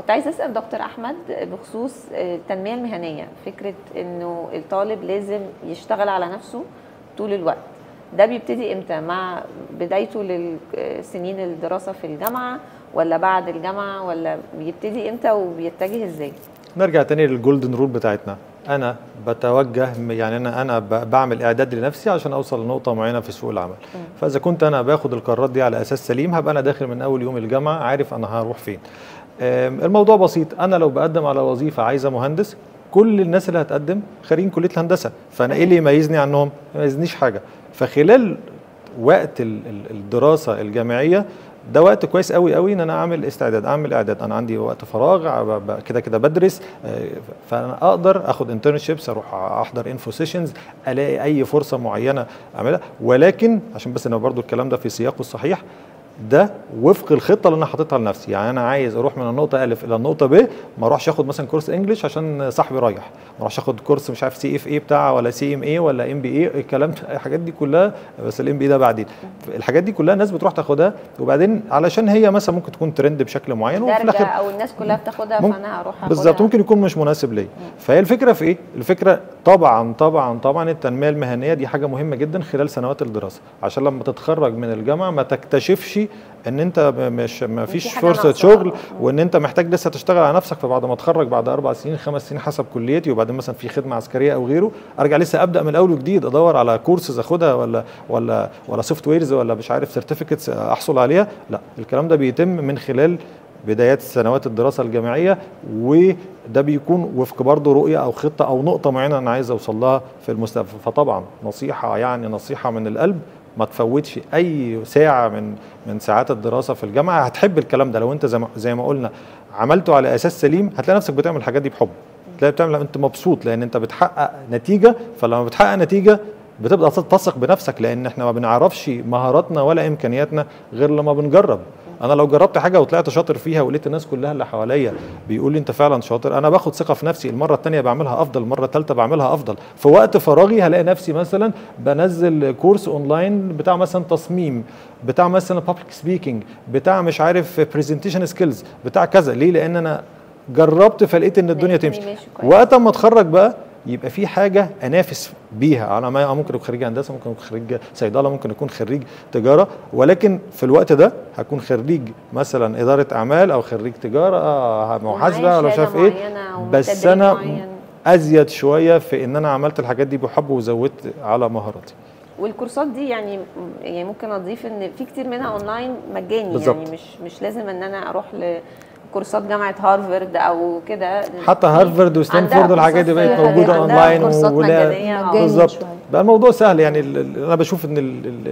كنت عايزه اسال دكتور احمد بخصوص التنميه المهنيه فكره انه الطالب لازم يشتغل على نفسه طول الوقت ده بيبتدي امتى مع بدايته لسنين الدراسه في الجامعه ولا بعد الجامعه ولا بيبتدي امتى وبيتجه ازاي نرجع تاني للجولدن رول بتاعتنا انا بتوجه يعني انا انا بعمل اعداد لنفسي عشان اوصل لنقطه معينه في سوق العمل فاذا كنت انا باخد القرارات دي على اساس سليم هبقى انا داخل من اول يوم الجامعه عارف انا هروح فين الموضوع بسيط انا لو بقدم على وظيفه عايزه مهندس كل الناس اللي هتقدم خارجين كليه الهندسه فانا ايه اللي يميزني عنهم ما يميزنيش حاجه فخلال وقت الدراسه الجامعيه ده وقت كويس قوي قوي ان انا اعمل استعداد اعمل اعداد انا عندي وقت فراغ كده كده بدرس فانا اقدر اخد انترنشيبس اروح احضر انفو سيشنز الاقي اي فرصه معينه اعملها ولكن عشان بس انا برضو الكلام ده في سياقه الصحيح ده وفق الخطه اللي انا حاططها لنفسي يعني انا عايز اروح من النقطه الف الى النقطه ب ما اروحش اخد مثلا كورس انجلش عشان صاحبي رايح ما اروحش اخد كورس مش عارف سي اف اي بتاع ولا سي ام اي ولا ام بي اي الكلام الحاجات دي كلها بس الام بي ده بعدين الحاجات دي كلها الناس بتروح تاخدها وبعدين علشان هي مثلا ممكن تكون ترند بشكل معين وفي الاخر او الناس كلها بتاخدها فانا هروح اخدها بالظبط ممكن يكون مش مناسب ليا فهي الفكره في ايه الفكره طبعا طبعا طبعا التنميه المهنيه دي حاجه مهمه جدا خلال سنوات الدراسه عشان لما تتخرج من الجامعه ما تكتشفش ان انت مش ما فيش فرصه شغل وان انت محتاج لسه تشتغل على نفسك فبعد ما اتخرج بعد اربع سنين خمس سنين حسب كليتي وبعدين مثلا في خدمه عسكريه او غيره ارجع لسه ابدا من الاول وجديد ادور على كورسز اخدها ولا ولا ولا سوفت ويرز ولا مش عارف سيرتيفيكتس احصل عليها لا الكلام ده بيتم من خلال بدايات سنوات الدراسه الجامعيه وده بيكون وفق برضه رؤيه او خطه او نقطه معينه انا عايز اوصل لها في المستقبل فطبعا نصيحه يعني نصيحه من القلب ما تفوتش اي ساعه من من ساعات الدراسه في الجامعه هتحب الكلام ده لو انت زي ما, زي ما قلنا عملته على اساس سليم هتلاقي نفسك بتعمل الحاجات دي بحب تلاقي بتعمل انت مبسوط لان انت بتحقق نتيجه فلما بتحقق نتيجه بتبدا تثق بنفسك لان احنا ما بنعرفش مهاراتنا ولا امكانياتنا غير لما بنجرب انا لو جربت حاجه وطلعت شاطر فيها ولقيت الناس كلها اللي حواليا بيقول لي انت فعلا شاطر انا باخد ثقه في نفسي المره الثانيه بعملها افضل المره الثالثه بعملها افضل في وقت فراغي هلاقي نفسي مثلا بنزل كورس اونلاين بتاع مثلا تصميم بتاع مثلا بابليك سبيكينج بتاع مش عارف برزنتيشن سكيلز بتاع كذا ليه لان انا جربت فلقيت ان الدنيا تمشي وقت ما اتخرج بقى يبقى في حاجه انافس بيها انا ما ممكن اكون خريج هندسه ممكن اكون خريج صيدله ممكن اكون خريج تجاره ولكن في الوقت ده هكون خريج مثلا اداره اعمال او خريج تجاره محاسبه ولا مش عارف ايه بس انا معين. ازيد شويه في ان انا عملت الحاجات دي بحب وزودت على مهاراتي والكورسات دي يعني يعني ممكن اضيف ان في كتير منها اونلاين مجاني بالزبط. يعني مش مش لازم ان انا اروح ل كورسات جامعه هارفرد او كده حتى هارفرد وستانفورد والحاجات دي بقت موجوده اونلاين ولا بالظبط بقى الموضوع سهل يعني انا بشوف ان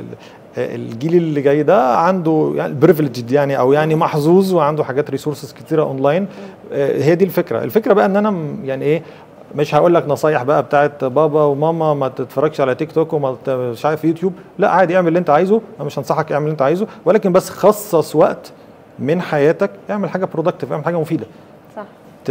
الجيل اللي جاي ده عنده يعني بريفليجد يعني او يعني محظوظ وعنده حاجات ريسورسز كتيره اونلاين هي دي الفكره الفكره بقى ان انا يعني ايه مش هقول لك نصايح بقى بتاعت بابا وماما ما تتفرجش على تيك توك وما مش عارف يوتيوب لا عادي اعمل اللي انت عايزه انا مش هنصحك اعمل اللي انت عايزه ولكن بس خصص وقت من حياتك اعمل حاجه برودكتيف اعمل حاجه مفيده صح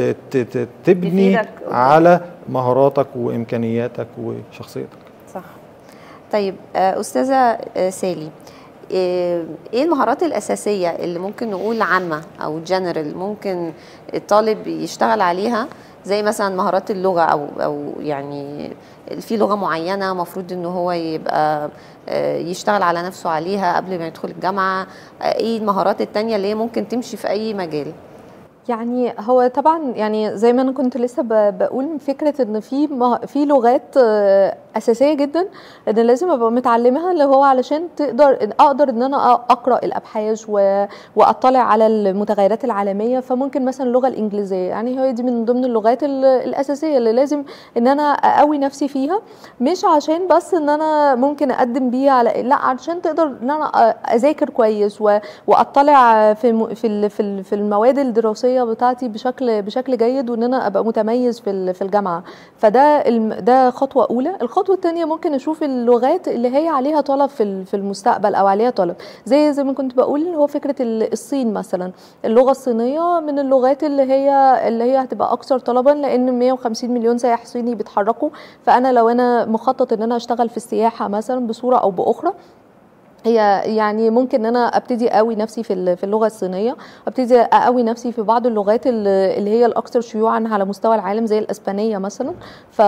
تبني على مهاراتك وامكانياتك وشخصيتك صح طيب استاذه سالي ايه المهارات الاساسيه اللي ممكن نقول عامه او جنرال ممكن الطالب يشتغل عليها زي مثلا مهارات اللغه او او يعني في لغه معينه المفروض ان هو يبقى يشتغل على نفسه عليها قبل ما يدخل الجامعه ايه المهارات التانية اللي هي ممكن تمشي في اي مجال يعني هو طبعا يعني زي ما انا كنت لسه بقول فكره ان في في لغات اساسيه جدا ان لازم ابقى متعلمها اللي هو علشان تقدر اقدر ان انا اقرا الابحاث واطلع على المتغيرات العالميه فممكن مثلا اللغه الانجليزيه يعني هي دي من ضمن اللغات الاساسيه اللي لازم ان انا اقوي نفسي فيها مش عشان بس ان انا ممكن اقدم بيها على لا عشان تقدر ان انا اذاكر كويس واطلع في في في المواد الدراسيه بتاعتي بشكل بشكل جيد وان انا ابقى متميز في في الجامعه فده ده خطوه اولى الخطوه الثانيه ممكن اشوف اللغات اللي هي عليها طلب في في المستقبل او عليها طلب زي زي ما كنت بقول هو فكره الصين مثلا اللغه الصينيه من اللغات اللي هي اللي هي هتبقى اكثر طلبا لان 150 مليون سائح صيني بيتحركوا فانا لو انا مخطط ان انا اشتغل في السياحه مثلا بصوره او باخرى هي يعني ممكن ان انا ابتدي اقوي نفسي في ال- في اللغه الصينيه ابتدي اقوي نفسي في بعض اللغات ال- اللي هي الاكثر شيوعا على مستوى العالم زي الاسبانيه مثلا ف-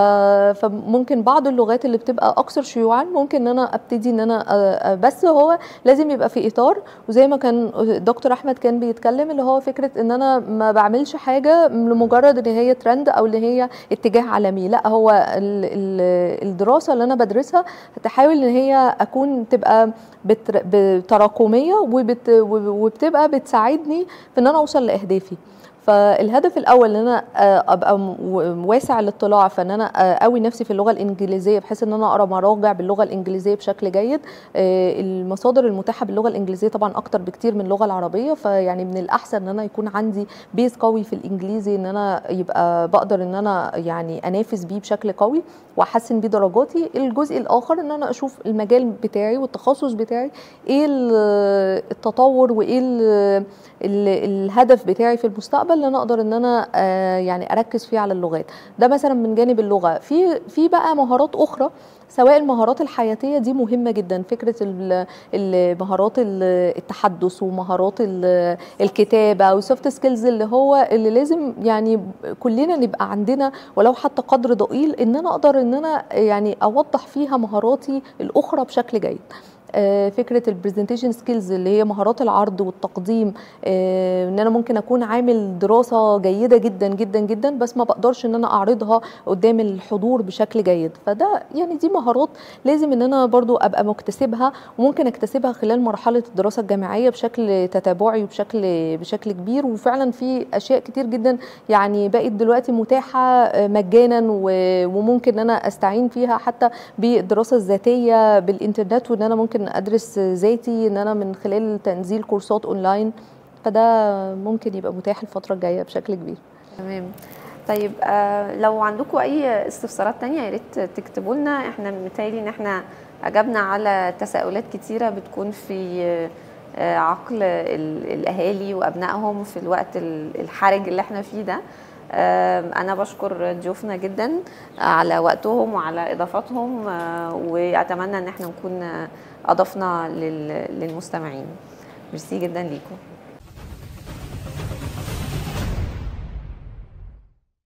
فممكن بعض اللغات اللي بتبقى اكثر شيوعا ممكن ان انا ابتدي ان انا أ- أ- بس هو لازم يبقى في اطار وزي ما كان دكتور احمد كان بيتكلم اللي هو فكره ان انا ما بعملش حاجه لمجرد ان هي ترند او اللي هي اتجاه عالمي لا هو ال- ال- الدراسه اللي انا بدرسها تحاول ان هي اكون تبقى بتر- بتراكميه وبت وبتبقى بتساعدني في ان انا اوصل لاهدافي فالهدف الاول ان انا آه، ابقى م- و- واسع الاطلاع فان انا آه، اقوي نفسي في اللغه الانجليزيه بحيث ان انا اقرا مراجع باللغه الانجليزيه بشكل جيد آه، المصادر المتاحه باللغه الانجليزيه طبعا اكتر بكتير من اللغه العربيه فيعني من الاحسن ان انا يكون عندي بيز قوي في الانجليزي ان انا يبقى بقدر ان انا يعني انافس بيه بشكل قوي واحسن بيه درجاتي الجزء الاخر ان انا اشوف المجال بتاعي والتخصص بتاعي ايه ال- التطور وايه ال- ال- الهدف بتاعي في المستقبل اللي انا اقدر ان انا آه، يعني اركز فيه على اللغات ده مثلا من جانب اللغه في في بقى مهارات اخرى سواء المهارات الحياتيه دي مهمه جدا فكره ال- المهارات ال- التحدث ومهارات ال- الكتابه والسوفت سكيلز اللي هو اللي لازم يعني كلنا نبقى عندنا ولو حتى قدر ضئيل ان انا اقدر ان انا يعني اوضح فيها مهاراتي الاخرى بشكل جيد آه، فكره البرزنتيشن سكيلز اللي هي مهارات العرض والتقديم آه، ان انا ممكن اكون عامل دراسه جيده جدا جدا جدا بس ما بقدرش ان انا اعرضها قدام الحضور بشكل جيد فده يعني دي مهارات لازم ان انا برضو ابقى مكتسبها وممكن اكتسبها خلال مرحله الدراسه الجامعيه بشكل تتابعي وبشكل بشكل كبير وفعلا في اشياء كتير جدا يعني بقت دلوقتي متاحه آه، مجانا و- وممكن ان انا استعين فيها حتى بالدراسه الذاتيه بالانترنت وان انا ممكن ادرس ذاتي ان انا من خلال تنزيل كورسات اونلاين فده ممكن يبقى متاح الفتره الجايه بشكل كبير تمام طيب آه لو عندكم اي استفسارات تانية يا ريت تكتبوا لنا احنا متهيألي ان احنا اجبنا على تساؤلات كتيرة بتكون في آه عقل ال- الاهالي وابنائهم في الوقت ال- الحرج اللي احنا فيه ده آه انا بشكر ضيوفنا جدا على وقتهم وعلى اضافاتهم آه واتمنى ان احنا نكون آه، اضفنا لل- للمستمعين ميرسي جدا ليكم